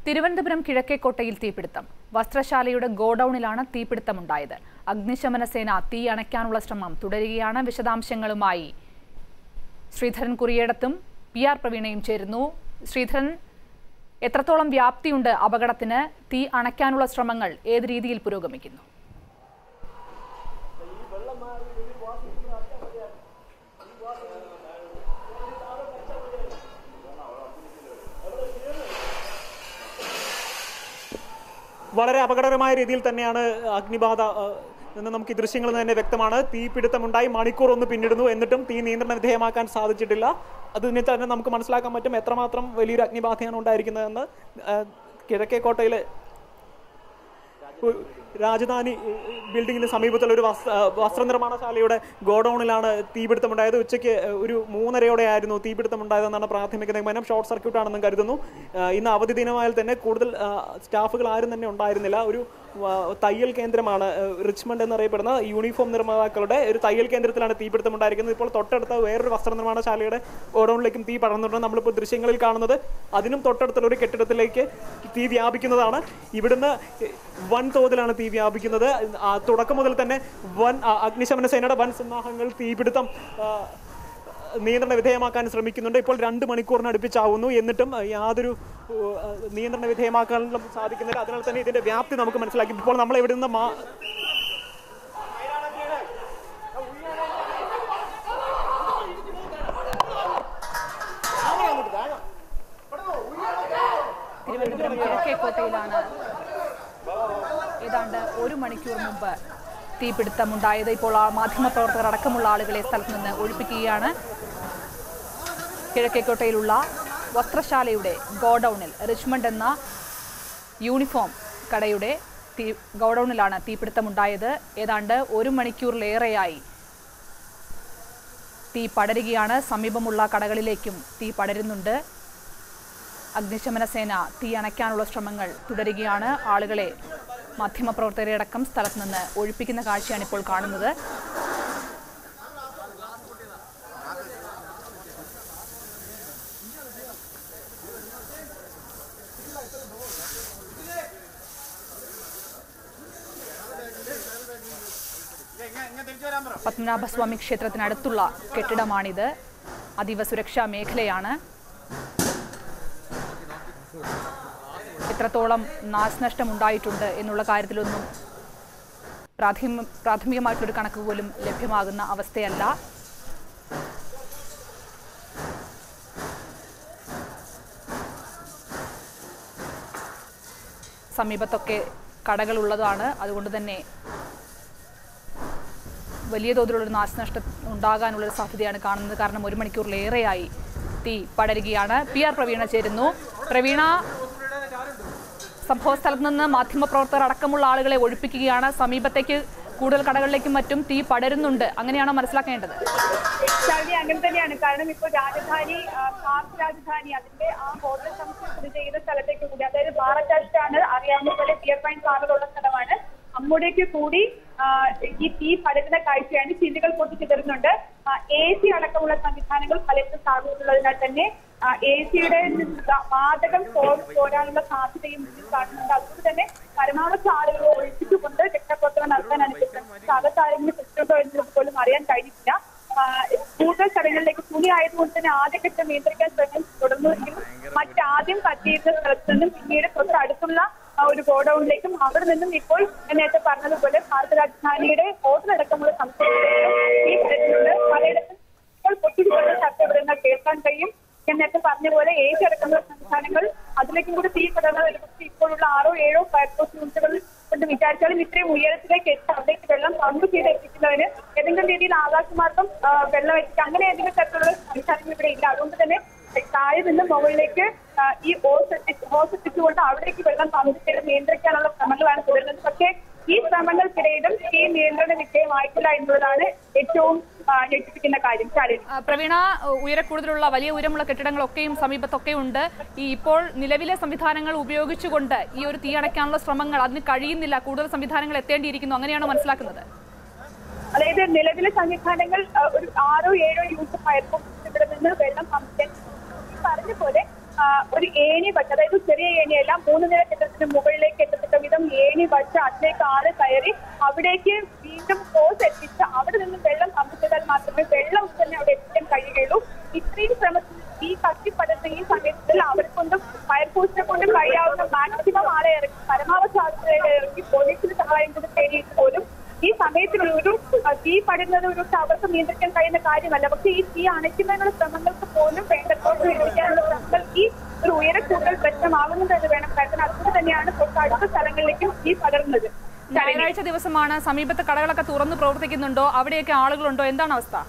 തിരുവനന്തപുരം കിഴക്കേക്കോട്ടയിൽ തീപിടുത്തം വസ്ത്രശാലയുടെ ഗോഡൌണിലാണ് തീപിടുത്തമുണ്ടായത് അഗ്നിശമന സേന തീ അണയ്ക്കാനുള്ള ശ്രമം തുടരുകയാണ് വിശദാംശങ്ങളുമായി ശ്രീധരൻ കുറിയേടത്തും പി ആർ പ്രവീണയും ചേരുന്നു ശ്രീധരൻ എത്രത്തോളം വ്യാപ്തിയുണ്ട് അപകടത്തിന് തീ അണയ്ക്കാനുള്ള ശ്രമങ്ങൾ ഏത് രീതിയിൽ പുരോഗമിക്കുന്നു വളരെ അപകടകരമായ രീതിയിൽ തന്നെയാണ് അഗ്നിബാധ ആ, എന്ന് നമുക്ക് ഈ ദൃശ്യങ്ങളിൽ നിന്ന് തന്നെ വ്യക്തമാണ് തീപിടുത്തമുണ്ടായി മണിക്കൂർ ഒന്ന് പിന്നിടുന്നു എന്നിട്ടും തീ നിയന്ത്രണ വിധേയമാക്കാൻ സാധിച്ചിട്ടില്ല അതിനെ തന്നെ നമുക്ക് മനസ്സിലാക്കാൻ പറ്റും എത്രമാത്രം വലിയൊരു അഗ്നിബാധയാണ് ഉണ്ടായിരിക്കുന്നതെന്ന് ആ, കിഴക്കേക്കോട്ടയിലെ ഒരു രാജധാനി ഏഹ്, ബിൽഡിങ്ങിന് സമീപത്തുള്ള ഒരു വസ്ത്ര ആ, വസ്ത്രനിർമ്മാണശാലയുടെ ഗോഡൌണിലാണ് തീപിടുത്തമുണ്ടായത് ഉച്ചയ്ക്ക് ഏഹ്, ഒരു മൂന്നരയോടെ ആയിരുന്നു തീപിടുത്തമുണ്ടായതെന്നാണ് പ്രാഥമിക നിഗമനം ഷോർട്ട് സർക്യൂട്ട് ആണെന്നും കരുതുന്നു ആ, ഇന്ന് അവധി ദിനമായാൽ തന്നെ കൂടുതൽ ആ, സ്റ്റാഫുകൾ ആരും തന്നെ ഉണ്ടായിരുന്നില്ല ഒരു ആ, തയ്യൽ കേന്ദ്രമാണ് ഏഹ്, റിച്ച്മണ്ട് എന്നറിയപ്പെടുന്ന യൂണിഫോം നിർമ്മാതാക്കളുടെ ഒരു തയ്യൽ കേന്ദ്രത്തിലാണ് തീപിടുത്തം ഉണ്ടായിരിക്കുന്നത് ഇപ്പോൾ തൊട്ടടുത്ത വേറൊരു വസ്ത്രനിർമ്മാണശാലയുടെ ഗോഡൌണിലേക്കും തീ പടർന്നിട്ടുണ്ട് നമ്മളിപ്പോൾ ദൃശ്യങ്ങളിൽ കാണുന്നത് അതിനും തൊട്ടടുത്തുള്ള ഒരു കെട്ടിടത്തിലേക്ക് തീ വ്യാപിക്കുന്നതാണ് ഇവിടുന്ന് വൻ തോതിലാണ് തീ വ്യാപിക്കുന്നത് ആ, തുടക്കം മുതൽ തന്നെ വൻ ആ, അഗ്നിശമന സേനയുടെ വൻ സന്നാഹങ്ങൾ തീപിടുത്തം ആ, നിയന്ത്രണ വിധേയമാക്കാൻ ശ്രമിക്കുന്നുണ്ട് ഇപ്പോൾ രണ്ട് മണിക്കൂറിന് അടുപ്പിച്ചാവുന്നു എന്നിട്ടും ആ, യാതൊരു ആ, നിയന്ത്രണ വിധേയമാക്കാനും സാധിക്കുന്നില്ല അതിനാൽ തന്നെ ഇതിന്റെ വ്യാപ്തി നമുക്ക് മനസ്സിലാക്കി ഇപ്പോൾ നമ്മൾ ഇവിടെ നിന്ന് മാ തിരുവനന്തപുരം കിഴക്കേക്കോട്ടയിലാണ് ഏതാണ്ട് ഒരു മണിക്കൂർ മുമ്പ് തീപിടുത്തമുണ്ടായത് ഇപ്പോൾ ആ മാധ്യമപ്രവർത്തകർ അടക്കമുള്ള ആളുകളെ സ്ഥലത്ത് നിന്ന് ഒഴിപ്പിക്കുകയാണ് കിഴക്കേക്കോട്ടയിലുള്ള വസ്ത്രശാലയുടെ ഗോഡൌണിൽ റിച്ച്മണ്ട് എന്ന യൂണിഫോം കടയുടെ തീ ഗോഡൌണിലാണ് തീപിടുത്തമുണ്ടായത് ഏതാണ്ട് ഒരു മണിക്കൂറിലേറെയായി തീ പടരുകയാണ് സമീപമുള്ള കടകളിലേക്കും തീ പടരുന്നുണ്ട് അഗ്നിശമന സേന തീ അണയ്ക്കാനുള്ള ശ്രമങ്ങൾ തുടരുകയാണ് ആളുകളെ മാധ്യമപ്രവർത്തകരെ അടക്കം സ്ഥലത്ത് നിന്ന് ഒഴിപ്പിക്കുന്ന കാഴ്ചയാണ് ഇപ്പോൾ കാണുന്നത് പത്മനാഭസ്വാമി ക്ഷേത്രത്തിനടുത്തുള്ള കെട്ടിടമാണിത് അതീവ സുരക്ഷാ മേഖലയാണ് എത്രത്തോളം നാശനഷ്ടം ഉണ്ടായിട്ടുണ്ട് എന്നുള്ള കാര്യത്തിലൊന്നും പ്രാഥമിക പ്രാഥമികമായിട്ടൊരു കണക്ക് പോലും ലഭ്യമാകുന്ന അവസ്ഥയല്ല സമീപത്തൊക്കെ കടകളുള്ളതാണ് അതുകൊണ്ട് തന്നെ വലിയ തോതിലുള്ള നാശനഷ്ടം ഉണ്ടാകാനുള്ളൊരു സാധ്യതയാണ് കാണുന്നത് കാരണം ഒരു മണിക്കൂറിലേറെയായി തീ പടരുകയാണ് പി ആർ പ്രവീണ ചേരുന്നു പ്രവീണ സംഭവ സ്ഥലത്ത് നിന്ന് മാധ്യമപ്രവർത്തകർ അടക്കമുള്ള ആളുകളെ ഒഴിപ്പിക്കുകയാണ് സമീപത്തേക്ക് കൂടുതൽ കടകളിലേക്കും മറ്റും തീ പടരുന്നുണ്ട് അങ്ങനെയാണോ മനസ്സിലാക്കേണ്ടത് ശാലിനി അങ്ങനെ തന്നെയാണ് കാരണം ഇപ്പോൾ രാജധാനി ആ, പാർക്ക് രാജധാനി അതിന്റെ ആ ഹോട്ടൽ സംസ്ഥ സ്ഥിതി ചെയ്യുന്ന സ്ഥലത്തേക്ക് കൂടി അതായത് പാറച്ചാറ്റാണ് അറിയാവുന്ന പോലെ പിയർ പൈൻ പാറകളുള്ള സ്ഥലമാണ് അങ്ങോട്ടേക്ക് കൂടി ആ, ഈ തീ പടരുന്ന കാഴ്ചയാണ് ചില്ലുകൾ പൊട്ടിച്ചിതറുന്നുണ്ട് എ സി അടക്കമുള്ള സംവിധാനങ്ങൾ പലർക്കും സ്ഥാപിച്ചിട്ടുള്ളതിനാൽ തന്നെ എ സിയുടെ വാതകം പോ- പോരാനുള്ള സാധ്യതയും മുന്നിൽ കാണുന്നുണ്ട് അതുകൊണ്ട് തന്നെ പരമാവധി ആളുകളെ ഒഴിപ്പിച്ചുകൊണ്ട് രക്ഷാപ്രവർത്തനം നടത്താൻ അനുവദിച്ചിട്ടുണ്ട് അകത്താരെങ്കിലും തെറ്റുണ്ടോ എന്നുള്ളത് പോലും അറിയാൻ കഴിഞ്ഞിട്ടില്ല ആ, കൂടുതൽ സ്ഥലങ്ങളിലേക്ക് തുണി ആയതുകൊണ്ട് തന്നെ ആദ്യഘട്ടം നിയന്ത്രിക്കാൻ ശ്രമം തുടർന്നുവെങ്കിലും മറ്റാദ്യം കത്തിയിരുന്ന സ്ഥലത്ത് നിന്നും പിന്നീട് തൊട്ട് അടുത്തുള്ള ആ, ഒരു ഗോഡൌണിലേക്കും അവിടെ നിന്നും ഇപ്പോൾ ഞാൻ നേരത്തെ പറഞ്ഞതുപോലെ ഭാരത രാജധാനിയുടെ ഹോട്ടലടക്കമുള്ള സംസ്ഥാനങ്ങളിലും ഈ പ്രശ്നമുണ്ട് പലയിടത്തും ഇപ്പോൾ പൊട്ടിച്ചുള്ള ശബ്ദവിവരങ്ങൾ കേൾക്കാൻ കഴിയും ഞാൻ നേരത്തെ പറഞ്ഞ പോലെ ഏജ് അടക്കമുള്ള സംസ്ഥാനങ്ങൾ അതിലേക്കും കൂടി തീ പടർന്നത് പക്ഷേ ഇപ്പോഴുള്ള ആറോ ഏഴോ ഫയർഫോഴ്സ് യൂണിറ്റുകൾ കൊണ്ട് വിചാരിച്ചാലും ഇത്രയും ഉയരത്തിലേക്ക് എത്തി അവിടേക്ക് വെള്ളം പമ്പ് ചെയ്ത് എത്തിക്കുന്നതിന് ഏതെങ്കിലും രീതിയിൽ ആകാശമാർഗം ആ, വെള്ളം എത്തിക്കുക അങ്ങനെ ഏതെങ്കിലും തരത്തിലുള്ള സംവിധാനങ്ങൾ ഇവിടെ ഇല്ല അതുകൊണ്ട് തന്നെ താഴെ നിന്ന് മുകളിലേക്ക് ആ, ഈ ഹോസ് എത്തി- ഹോസ് എത്തിച്ചുകൊണ്ട് അവിടേക്ക് വെള്ളം പമ്പ് ചെയ്ത് നിയന്ത്രിക്കാനുള്ള ശ്രമങ്ങളാണ് തുടരുന്നത് പക്ഷേ ഈ ശ്രമങ്ങൾക്കിടയിലും ഈ നിയന്ത്രണ വിധേയമായിട്ടില്ല എന്നുള്ളതാണ് ഏറ്റവും ആ, ഞെട്ടിപ്പിക്കുന്ന കാര്യം ശാലിനി ആ, പ്രവീണ ഉയരക്കൂടുതലുള്ള വലിയ ഉയരമുള്ള കെട്ടിടങ്ങളൊക്കെയും സമീപത്തൊക്കെ ഉണ്ട് ഈ ഇപ്പോൾ നിലവിലെ സംവിധാനങ്ങൾ ഉപയോഗിച്ചുകൊണ്ട് ഈ ഒരു തീ അണയ്ക്കാനുള്ള ശ്രമങ്ങൾ അതിന് കഴിയുന്നില്ല കൂടുതൽ സംവിധാനങ്ങൾ എത്തേണ്ടിയിരിക്കുന്നു അങ്ങനെയാണോ മനസ്സിലാക്കുന്നത് അതായത് നിലവിലെ സംവിധാനങ്ങൾ ആ, ഒരു ആറോ ഏഴോ യൂണിറ്റ് ഫയർഫോഴ്സ് ഇവിടെ നിന്ന് വെള്ളം പമ്പ് ചെയ്യാൻ ഈ പറഞ്ഞ പോലെ ആ, ഒരു ഏണി വച്ച് അതായത് ചെറിയ ഏണിയല്ല മൂന്ന് നില കെട്ടിടത്തിന് മുകളിലേക്ക് എത്തത്തക്ക വിധം ഏണി വച്ച് അതിലേക്ക് ആള് കയറി അവിടേക്ക് വീണ്ടും ഫോഴ്സ് എത്തിച്ച് അവിടെ നിന്ന് വെള്ളം പമ്പിച്ചാൽ മാത്രമേ വെള്ളം തന്നെ അവിടെ എത്തിക്കാൻ കഴിയുകയുള്ളൂ ഇത്രയും ശ്രമത്തിൽ ഈ കത്തിപ്പടർന്ന ഈ സമയത്തിൽ അവർക്കൊണ്ടും ഫയർഫോഴ്സിനെ കൊണ്ട് കഴിയാവുന്ന മാക്സിമം ആളെ ഇറക്കി പരമാവധി ആളുകളെ ഇറക്കി പോലീസിന് സഹായം കൂടി തേടിയിട്ട് പോലും ഈ സമയത്തിനുള്ള ഒരു ആ, തീ പടുന്നത് ഒരു അവർക്ക് നിയന്ത്രിക്കാൻ കഴിയുന്ന കാര്യമല്ല പക്ഷേ ഈ തീ അണയ്ക്കുന്നതിനുള്ള ശ്രമങ്ങൾക്ക് പോലും വേണ്ടത്തോളം എത്തിക്കാനുള്ള ശ്രമങ്ങൾ ഈ ഒരു ഉയര കൂടുതൽ പ്രശ്നമാകുന്നത് എന്ന് വേണം കരുതാൻ അതുകൊണ്ട് തന്നെയാണ് തൊട്ടടുത്ത സ്ഥലങ്ങളിലേക്കും തീ പടർന്നത് ഞായറാഴ്ച ദിവസമാണ് സമീപത്തെ കടകളൊക്കെ തുറന്ന് പ്രവർത്തിക്കുന്നുണ്ടോ അവിടെയൊക്കെ ആളുകളുണ്ടോ എന്താണ് അവസ്ഥ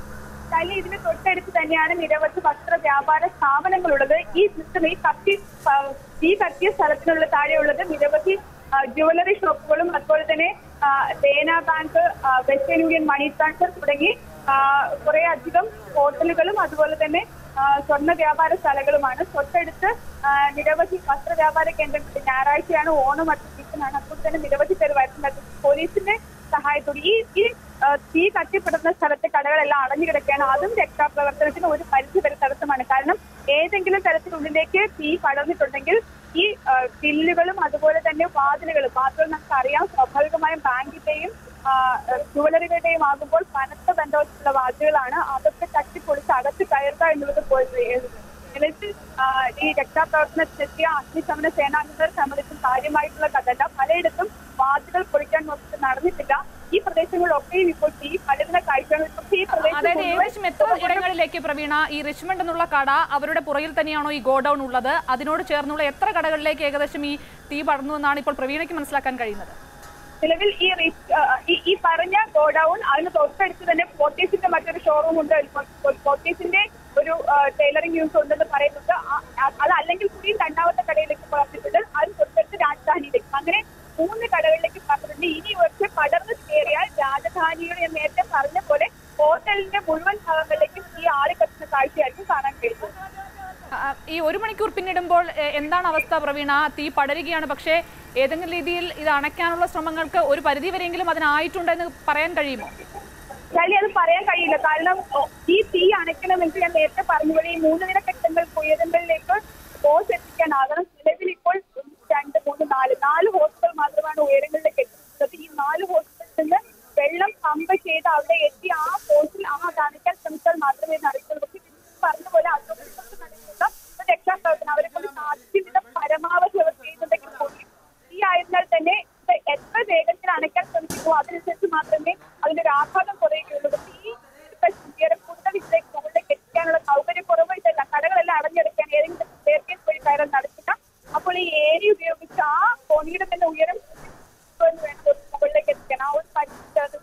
കലി ഇതിന് തൊട്ടടുത്ത് തന്നെയാണ് നിരവധി വസ്ത്ര വ്യാപാര സ്ഥാപനങ്ങളുള്ളത് ഈ സിസ്റ്റം ഈ കത്തി ആ, ഈ കത്തിയ സ്ഥലത്തിനുള്ള താഴെയുള്ളത് നിരവധി ആ, ജുവലറി ഷോപ്പുകളും അതുപോലെ തന്നെ ആ, ദേന ബാങ്ക് ആ, വെസ്റ്റേൺ യൂണിയൻ മണി ട്രാൻസ്ഫർ തുടങ്ങി കുറെ അധികം ഹോട്ടലുകളും അതുപോലെ തന്നെ ആ, സ്വർണ്ണ വ്യാപാര സ്ഥലങ്ങളുമാണ് തൊട്ടടുത്ത് ആ, നിരവധി വസ്ത്ര വ്യാപാര കേന്ദ്രങ്ങൾ ഞായറാഴ്ചയാണ് ഓണം അടുത്ത സീസണാണ് അപ്പോൾ തന്നെ നിരവധി പേർ വരുന്നുണ്ട് പോലീസിന്റെ സഹായത്തോടെ ഈ ഈ ആ, തീ കത്തിപ്പെടുന്ന സ്ഥലത്തെ കടകളെല്ലാം അടഞ്ഞു കിടക്കുകയാണ് അതും രക്ഷാപ്രവർത്തനത്തിന് ഒരു പരിധി വരെ തടസ്സമാണ് കാരണം ഏതെങ്കിലും തരത്തിനുള്ളിലേക്ക് തീ പടർന്നിട്ടുണ്ടെങ്കിൽ ഈ ആ, ചില്ലുകളും അതുപോലെ തന്നെ വാതിലുകളും മാത്രം നമുക്ക് അറിയാം സ്വാഭാവികമായും ബാങ്കിന്റെയും ആ, ജുവലറികളുടെയും ആകുമ്പോൾ കനത്ത ബന്ധവത്തിലുള്ള വാതിലുകളാണ് അതൊക്കെ തട്ടിപ്പൊളിച്ച് അകത്ത് കയറുക എന്നുള്ളത് പോയി നിലവിൽ ആ, ഈ രക്ഷാപ്രവർത്തനത്തിലെത്തിയ അഗ്നിശമന സേനാംഗങ്ങളെ സംബന്ധിച്ചും കാര്യമായിട്ടുള്ള കഥല്ല പലയിടത്തും വാതിലുകൾ പൊളിക്കാൻ നോക്കിയിട്ട് നടന്നിട്ടില്ല ഈ പ്രദേശങ്ങളിലൊക്കെയും ഇപ്പോൾ തീ പലരുന്ന കാഴ്ചകൾ പക്ഷേ ഈ പ്രദേശം അതായത് മുഴുവൻ ഏകദേശം എത്ര ഇടങ്ങളിലേക്ക് പ്രവീണ ഈ റിച്ച്മണ്ട് എന്നുള്ള കട അവരുടെ പുറകിൽ തന്നെയാണോ ഈ ഗോഡൌൺ ഉള്ളത് അതിനോട് ചേർന്നുള്ള എത്ര കടകളിലേക്ക് ഏകദേശം ഈ തീ പടർന്നു എന്നാണ് ഇപ്പോൾ പ്രവീണയ്ക്ക് മനസ്സിലാക്കാൻ കഴിയുന്നത് നിലവിൽ ഈ റിസ്- ആ, ഈ- ഈ പറഞ്ഞ ഗോഡൌൺ അതിന് തൊട്ടടുത്ത് തന്നെ ഫോർട്ടീസിന്റെ മറ്റൊരു ഷോറൂം ഉണ്ട് ഫോർട്ടീസിന്റെ ഒരു ടൈലറിംഗ് യൂണിറ്റ് ഉണ്ടെന്ന് പറയുന്നുണ്ട് ആ- ആ- അതല്ലെങ്കിൽ കൂടി രണ്ടാമത്തെ കടയിലേക്ക് പറഞ്ഞിട്ടുണ്ട് അതിന് തൊട്ടടുത്ത് രാജധാനിയിലേക്ക് അങ്ങനെ മൂന്ന് കടകളിലേക്ക് പറഞ്ഞിട്ടുണ്ട് ഇനി പക്ഷെ പടർന്ന് കയറിയാൽ രാജധാനിയുടെ ഞാൻ നേരത്തെ പറഞ്ഞ പോലെ ഹോട്ടലിന്റെ മുഴുവൻ ഭാഗങ്ങളിലേക്കും ഈ ആളി കത്തുന്ന കാഴ്ചയായിരിക്കും കാണാൻ കഴിയുന്നത് ആ, ഈ ഒരു മണിക്കൂർ പിന്നിടുമ്പോൾ എ, എന്താണ് അവസ്ഥ പ്രവീണ തീ പടരുകയാണ് പക്ഷേ ഏതെങ്കിലും രീതിയിൽ ഇത് അണയ്ക്കാനുള്ള ശ്രമങ്ങൾക്ക് ഒരു പരിധി വരെയെങ്കിലും അതിനായിട്ടുണ്ടെന്ന് പറയാൻ കഴിയുമോ ശൈലി അത് പറയാൻ കഴിയില്ല കാരണം ഓ, ഈ തീ അണയ്ക്കണമെങ്കിൽ ഞാൻ നേരത്തെ പറഞ്ഞ ഈ മൂന്ന് നില കെട്ടിടങ്ങൾക്ക് ഉയരങ്ങളിലേക്ക് ഹോസ് എത്തിക്കാനാകണം നിലവിൽ ഇപ്പോൾ ഒന്ന്, രണ്ട് മൂന്ന് നാല് നാല് ഹോസുകൾ മാത്രമാണ് ഉയരങ്ങളിലേക്ക് എത്തുന്നത് ഈ നാല് ഹോസുകളിൽ നിന്ന് വെള്ളം പമ്പ് ചെയ്ത് അവിടെ എത്തി ആ ഹോസിൽ ആ അത് അണയ്ക്കാൻ ശ്രമിച്ചാൽ മാത്രമേ നടക്കുള്ളൂ പക്ഷേ ഇത് പറഞ്ഞ പോലെ അസുഖങ്ങൾക്ക് നടക്കുന്ന ഒരു രക്ഷാപ്രവർത്തനം അവരെ കൊണ്ട് സാധിക്കുന്ന പരമാവധി അവർ ചെയ്യുന്നുണ്ടെങ്കിൽ കൂടി ഈ ആയിരുന്നാൽ തന്നെ ഇത് എത്ര വേഗത്തിൽ അണയ്ക്കാൻ ശ്രമിക്കുമോ അതിനനുസരിച്ച് മാത്രമേ അതിന്റെ ഒരു ആഘാതം കുറയുകയുള്ളൂ പക്ഷേ ഈ ഉയരം കൂടുതൽ ഇതിലേക്ക് മുകളിലേക്ക് എത്തിക്കാനുള്ള സൗകര്യക്കുറവ് ഇതല്ല കടകളെല്ലാം അടഞ്ഞെടുക്കാൻ ഏതെങ്കിലും സ്റ്റേർക്കേസ് വഴി കയറാൻ നടക്കില്ല അപ്പോൾ ഈ ഏരി ഉപയോഗിച്ച് ആ കോണിയുടെ തന്നെ ഉയരം വേണം ഒരു മുകളിലേക്ക് എത്തിക്കാൻ ആ ഒരു പരിസ്ഥിതി അത്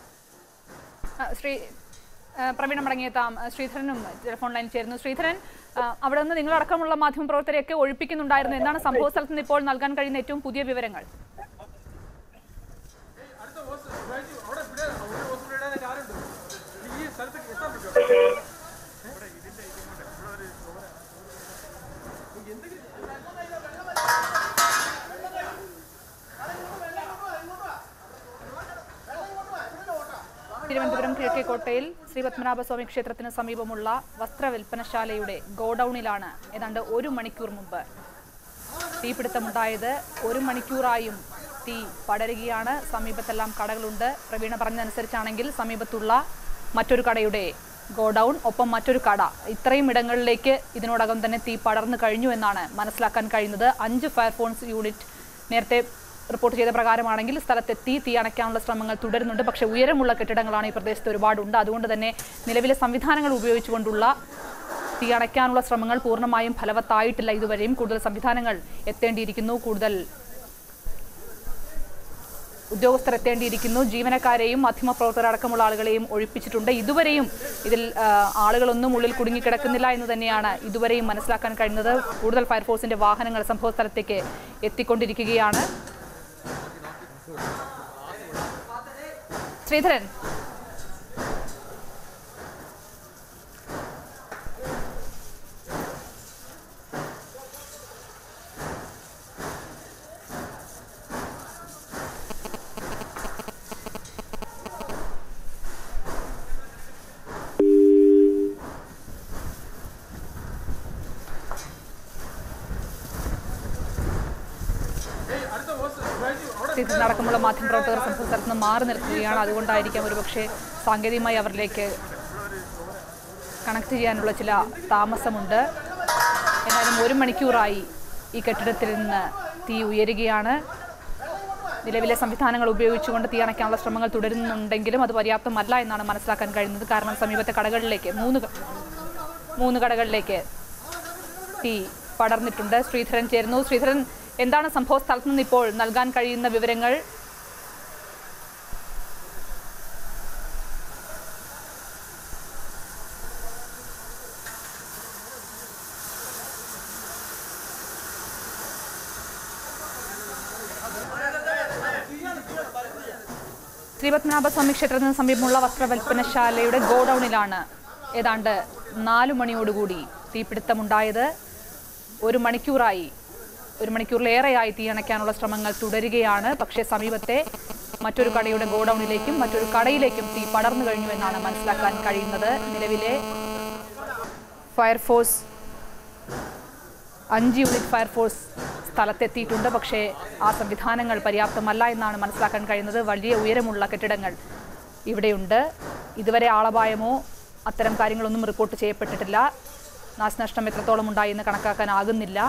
ആ, ശ്രീ ആ, പ്രവീണ മടങ്ങിയെത്താം ആ, ശ്രീധരനും ടെലിഫോൺ ലൈൻ ചേരുന്നു ശ്രീധരൻ ആ, അവിടെ നിന്ന് നിങ്ങളടക്കമുള്ള മാധ്യമപ്രവർത്തകരെയൊക്കെ ഒഴിപ്പിക്കുന്നുണ്ടായിരുന്നു എന്താണ് സംഭവ സ്ഥലത്ത് നിന്ന് ഇപ്പോൾ നൽകാൻ കഴിയുന്ന ഏറ്റവും പുതിയ വിവരങ്ങൾ തിരുവനന്തപുരം കിഴക്കേക്കോട്ടയിൽ ശ്രീ പത്മനാഭസ്വാമി ക്ഷേത്രത്തിന് സമീപമുള്ള വസ്ത്രവിൽപ്പനശാലയുടെ ഗോഡൌണിലാണ് ഏതാണ്ട് ഒരു മണിക്കൂർ മുമ്പ് തീപിടുത്തമുണ്ടായത് ഒരു മണിക്കൂറായും തീ പടരുകയാണ് സമീപത്തെല്ലാം കടകളുണ്ട് പ്രവീണ പറഞ്ഞതനുസരിച്ചാണെങ്കിൽ സമീപത്തുള്ള മറ്റൊരു കടയുടെ ഗോഡൌൺ ഒപ്പം മറ്റൊരു കട ഇത്രയും ഇടങ്ങളിലേക്ക് ഇതിനോടകം തന്നെ തീ പടർന്നു കഴിഞ്ഞു എന്നാണ് മനസ്സിലാക്കാൻ കഴിയുന്നത് അഞ്ച് ഫയർഫോഴ്സ് യൂണിറ്റ് നേരത്തെ റിപ്പോർട്ട് ചെയ്ത പ്രകാരമാണെങ്കിൽ സ്ഥലത്തെത്തി തീ അണയ്ക്കാനുള്ള ശ്രമങ്ങൾ തുടരുന്നുണ്ട് പക്ഷേ ഉയരമുള്ള കെട്ടിടങ്ങളാണ് ഈ പ്രദേശത്ത് ഒരുപാടുണ്ട് അതുകൊണ്ട് തന്നെ നിലവിലെ സംവിധാനങ്ങൾ ഉപയോഗിച്ചുകൊണ്ടുള്ള തീ അണയ്ക്കാനുള്ള ശ്രമങ്ങൾ പൂർണ്ണമായും ഫലവത്തായിട്ടില്ല ഇതുവരെയും കൂടുതൽ സംവിധാനങ്ങൾ എത്തേണ്ടിയിരിക്കുന്നു കൂടുതൽ ഉദ്യോഗസ്ഥർ എത്തേണ്ടിയിരിക്കുന്നു ജീവനക്കാരെയും മാധ്യമപ്രവർത്തകരടക്കമുള്ള ആളുകളെയും ഒഴിപ്പിച്ചിട്ടുണ്ട് ഇതുവരെയും ഇതിൽ ആ, ആളുകളൊന്നും ഉള്ളിൽ കുടുങ്ങിക്കിടക്കുന്നില്ല എന്ന് തന്നെയാണ് ഇതുവരെയും മനസ്സിലാക്കാൻ കഴിയുന്നത് കൂടുതൽ ഫയർഫോഴ്സിന്റെ വാഹനങ്ങൾ സംഭവ സ്ഥലത്തേക്ക് എത്തിക്കൊണ്ടിരിക്കുകയാണ് ശ്രീധരൻ ശ്രീധരൻ അടക്കമുള്ള മാധ്യമപ്രവർത്തകർ സംഭവ സ്ഥലത്ത് നിന്ന് മാറി നിൽക്കുകയാണ് അതുകൊണ്ടായിരിക്കാം ഒരുപക്ഷെ സാങ്കേതികമായി അവരിലേക്ക് കണക്ട് ചെയ്യാനുള്ള ചില താമസമുണ്ട് എന്നാലും ഒരു മണിക്കൂറായി ഈ കെട്ടിടത്തിൽ നിന്ന് തീ ഉയരുകയാണ് നിലവിലെ സംവിധാനങ്ങൾ ഉപയോഗിച്ചുകൊണ്ട് തീ അണയ്ക്കാനുള്ള ശ്രമങ്ങൾ തുടരുന്നുണ്ടെങ്കിലും അത് പര്യാപ്തമല്ല എന്നാണ് മനസ്സിലാക്കാൻ കഴിയുന്നത് കാരണം സമീപത്തെ കടകളിലേക്ക് മൂന്ന് ക- മൂന്ന് കടകളിലേക്ക് തീ പടർന്നിട്ടുണ്ട് ശ്രീധരൻ ചേരുന്നു ശ്രീധരൻ എന്താണ് സംഭവ സ്ഥലത്ത് നിന്ന് ഇപ്പോൾ നൽകാൻ കഴിയുന്ന വിവരങ്ങൾ ശ്രീപത്മനാഭസ്വാമി ക്ഷേത്രത്തിന് സമീപമുള്ള വസ്ത്രവൽപ്പനശാലയുടെ ഗോഡൌണിലാണ് ഏതാണ്ട് നാലു മണിയോടുകൂടി തീപിടുത്തമുണ്ടായത് ഒരു മണിക്കൂറായി ഒരു മണിക്കൂറിലേറെയായി തീ അണയ്ക്കാനുള്ള ശ്രമങ്ങൾ തുടരുകയാണ് പക്ഷേ സമീപത്തെ മറ്റൊരു കടയുടെ ഗോഡൌണിലേക്കും മറ്റൊരു കടയിലേക്കും തീ പടർന്നു കഴിഞ്ഞു എന്നാണ് മനസ്സിലാക്കാൻ കഴിയുന്നത് നിലവിലെ ഫയർഫോഴ്സ് അഞ്ച് യൂണിറ്റ് ഫയർഫോഴ്സ് സ്ഥലത്തെത്തിയിട്ടുണ്ട് പക്ഷേ ആ സംവിധാനങ്ങൾ പര്യാപ്തമല്ല എന്നാണ് മനസ്സിലാക്കാൻ കഴിയുന്നത് വലിയ ഉയരമുള്ള കെട്ടിടങ്ങൾ ഇവിടെയുണ്ട് ഇതുവരെ ആളപായമോ അത്തരം കാര്യങ്ങളൊന്നും റിപ്പോർട്ട് ചെയ്യപ്പെട്ടിട്ടില്ല നാശനഷ്ടം എത്രത്തോളം ഉണ്ടായി എന്ന് കണക്കാക്കാനാകുന്നില്ല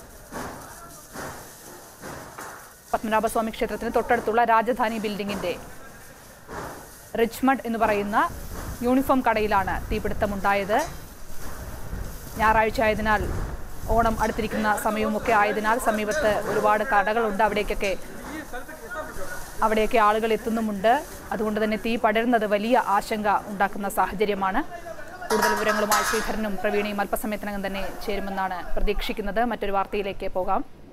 പത്മനാഭസ്വാമി ക്ഷേത്രത്തിന് തൊട്ടടുത്തുള്ള രാജധാനി ബിൽഡിങ്ങിന്റെ റിച്ച്മഡ് എന്ന് പറയുന്ന യൂണിഫോം കടയിലാണ് തീപിടുത്തമുണ്ടായത് ഞായറാഴ്ച ആയതിനാൽ ഓണം അടുത്തിരിക്കുന്ന സമയവുമൊക്കെ ആയതിനാൽ സമീപത്ത് ഒരുപാട് കടകളുണ്ട് അവിടേക്കൊക്കെ അവിടെയൊക്കെ ആളുകൾ എത്തുന്നുമുണ്ട് അതുകൊണ്ട് തന്നെ തീ പടരുന്നത് വലിയ ആശങ്ക ഉണ്ടാക്കുന്ന സാഹചര്യമാണ് കൂടുതൽ വിവരങ്ങളുമായി ശ്രീധരനും പ്രവീണയും അല്പസമയത്തിനകം തന്നെ ചേരുമെന്നാണ് പ്രതീക്ഷിക്കുന്നത് മറ്റൊരു വാർത്തയിലേക്ക് പോകാം